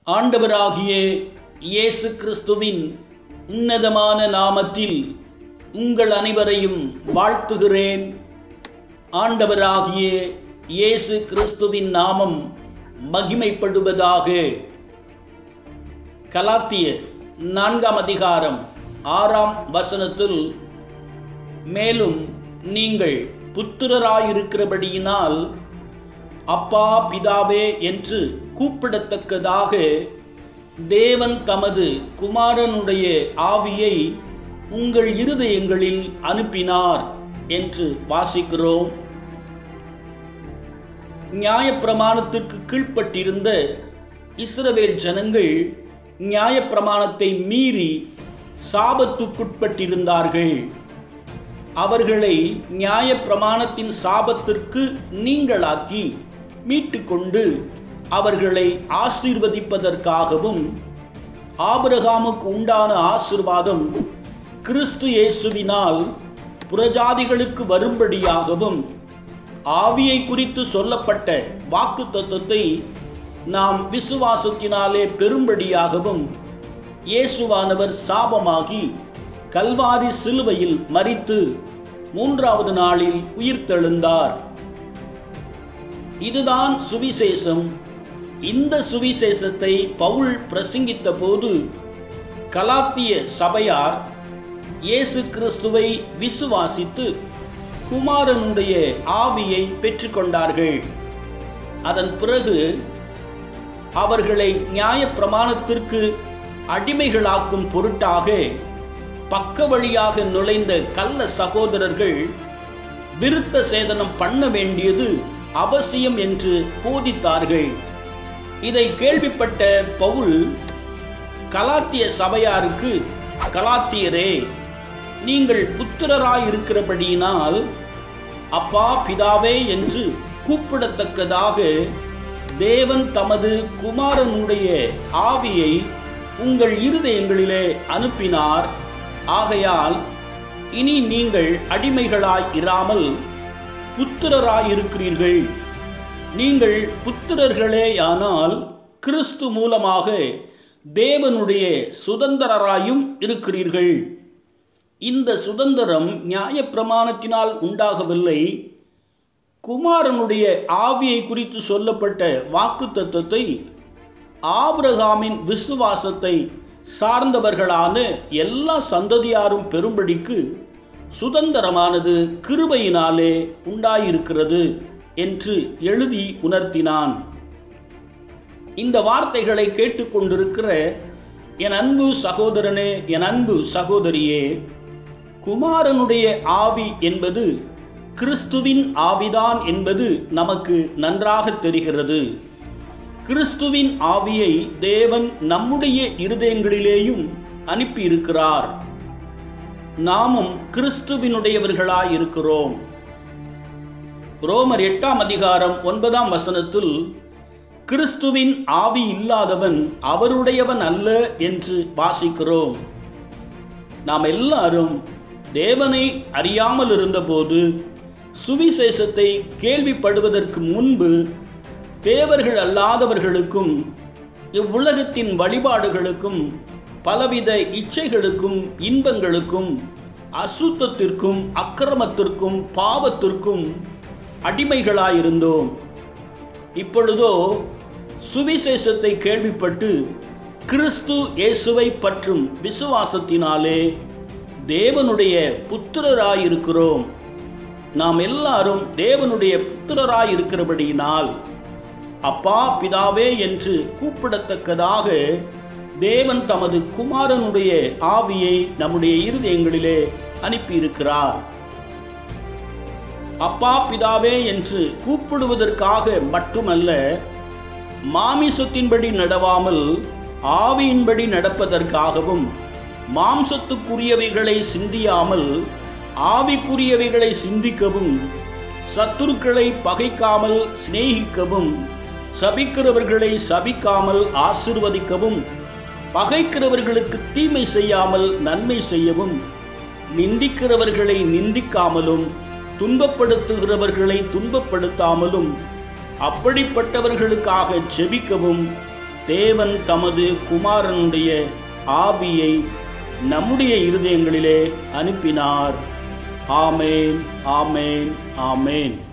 ஆண்டவராகிய இயேசு கிறிஸ்துவின் உன்னதமான நாமத்தில் உங்கள் அனைவரையும் வாழ்த்துகிறேன் ஆண்டவராகிய இயேசு கிறிஸ்துவின் நாமம் மகிமைப்படுவதாக கலாத்தியர் நான்காம் அதிகாரம் ஆறாம் வசனத்தில் மேலும் நீங்கள் புத்திரராயிருக்கிறபடியினால் அப்பா பிதாவே என்று கூப்பிடத்தக்கதாக தேவன் தமது குமாரனுடைய ஆவியை உங்கள் இருதயங்களில் அனுப்பினார் என்று வாசிக்கிறோம் நியாயப்பிரமாணத்திற்கு கீழ்ப்பட்டிருந்த இஸ்ரவேல் ஜனங்கள் நியாயப்பிரமாணத்தை மீறி சாபத்துக்குட்பட்டிருந்தார்கள் அவர்களை நியாயப்பிரமாணத்தின் சாபத்திற்கு நீங்களாக்கி மீட்டுக்கொண்டு அவர்களை ஆசீர்வதிப்பதற்காகவும் ஆபிரகாமுக்கு உண்டான ஆசிர்வாதம் கிறிஸ்து இயேசுவினால் புறஜாதிகளுக்கு வரும்படியாகவும் ஆவியை குறித்து சொல்லப்பட்ட வாக்கு தத்துவத்தை நாம் விசுவாசத்தினாலே பெரும்படியாகவும் இயேசுவானவர் சாபமாகி கல்வாரி சிலுவையில் மறித்து மூன்றாவது நாளில் உயிர்த்தெழுந்தார் இதுதான் சுவிசேஷம் இந்த சுவிசேஷத்தை பவுல் பிரசங்கித்த போது கலாத்திய சபையார் இயேசு கிறிஸ்துவை விசுவாசித்து குமாரனுடைய ஆவியை பெற்றுக்கொண்டார்கள் அதன் பிறகு அவர்களை நியாய பிரமாணத்திற்கு அடிமைகளாக்கும் பொருட்டாக பக்க வழியாக நுழைந்த கள்ள சகோதரர்கள் விருத்த சேதனம் பண்ண வேண்டியது அவசியம் என்று போதித்தார்கள் இதை கேள்விப்பட்ட பவுல் கலாத்திய சபையாருக்கு கலாத்தியரே நீங்கள் புத்திரராயிருக்கிறபடியினால் அப்பா பிதாவே என்று கூப்பிடத்தக்கதாக தேவன் தமது குமாரனுடைய ஆவியை உங்கள் இருதயங்களிலே அனுப்பினார் ஆகையால் இனி நீங்கள் அடிமைகளாய் இராமல் புத்திரராயிருக்கிறீர்கள் நீங்கள் புத்திரர்களேயானால் கிறிஸ்து மூலமாக தேவனுடைய சுதந்திரராயும் இருக்கிறீர்கள் இந்த சுதந்திரம் நியாயப்பிரமாணத்தினால் உண்டாகவில்லை குமாரனுடைய ஆவியை குறித்து சொல்லப்பட்ட வாக்கு தத்துவத்தை ஆபிரகாமின் விசுவாசத்தை சார்ந்தவர்களான எல்லா சந்ததியாரும் பெரும்படிக்கு சுதந்திரமானது கிருபையினாலே உண்டாயிருக்கிறது என்று எழுதி உணர்த்தினான் இந்த வார்த்தைகளை கேட்டுக்கொண்டிருக்கிற என் அன்பு சகோதரனே என் அன்பு சகோதரியே குமாரனுடைய ஆவி என்பது கிறிஸ்துவின் ஆவிதான் என்பது நமக்கு நன்றாக தெரிகிறது கிறிஸ்துவின் ஆவியை தேவன் நம்முடைய இருதயங்களிலேயும் அனுப்பியிருக்கிறார் நாமும் கிறிஸ்துவினுடையவர்களாயிருக்கிறோம் ரோமர் எட்டாம் அதிகாரம் ஒன்பதாம் வசனத்தில் கிறிஸ்துவின் ஆவி இல்லாதவன் அவருடையவன் அல்ல என்று வாசிக்கிறோம் நாம் எல்லாரும் தேவனை அறியாமல் இருந்தபோது சுவிசேஷத்தை கேள்விப்படுவதற்கு முன்பு தேவர்கள் அல்லாதவர்களுக்கும் இவ்வுலகத்தின் வழிபாடுகளுக்கும் பலவித இச்சைகளுக்கும் இன்பங்களுக்கும் அசுத்தத்திற்கும் அக்கிரமத்திற்கும் பாவத்திற்கும் அடிமைகளாயிருந்தோம் இப்பொழுதோ சுவிசேஷத்தை கேள்விப்பட்டு கிறிஸ்து இயேசுவை பற்றும் விசுவாசத்தினாலே தேவனுடைய புத்திரராயிருக்கிறோம் நாம் எல்லாரும் தேவனுடைய புத்திரராயிருக்கிறபடியினால் அப்பா பிதாவே என்று கூப்பிடத்தக்கதாக தேவன் தமது குமாரனுடைய ஆவியை நம்முடைய இருதயங்களிலே அனுப்பியிருக்கிறார் அப்பா பிதாவே என்று கூப்பிடுவதற்காக மட்டுமல்ல மாமிசத்தின்படி நடவாமல் ஆவியின்படி நடப்பதற்காகவும் மாம்சத்துக்குரியவைகளை சிந்தியாமல் ஆவிக்குரியவைகளை சிந்திக்கவும் சத்துருக்களை பகைக்காமல் சிநேகிக்கவும் சபிக்கிறவர்களை சபிக்காமல் ஆசிர்வதிக்கவும் பகைக்கிறவர்களுக்கு தீமை செய்யாமல் நன்மை செய்யவும் நிந்திக்கிறவர்களை நிந்திக்காமலும் துன்பப்படுத்துகிறவர்களை துன்பப்படுத்தாமலும் அப்படிப்பட்டவர்களுக்காக ஜெபிக்கவும் தேவன் தமது குமாரனுடைய ஆவியை நம்முடைய இருதயங்களிலே அனுப்பினார் ஆமேன் ஆமேன் ஆமேன்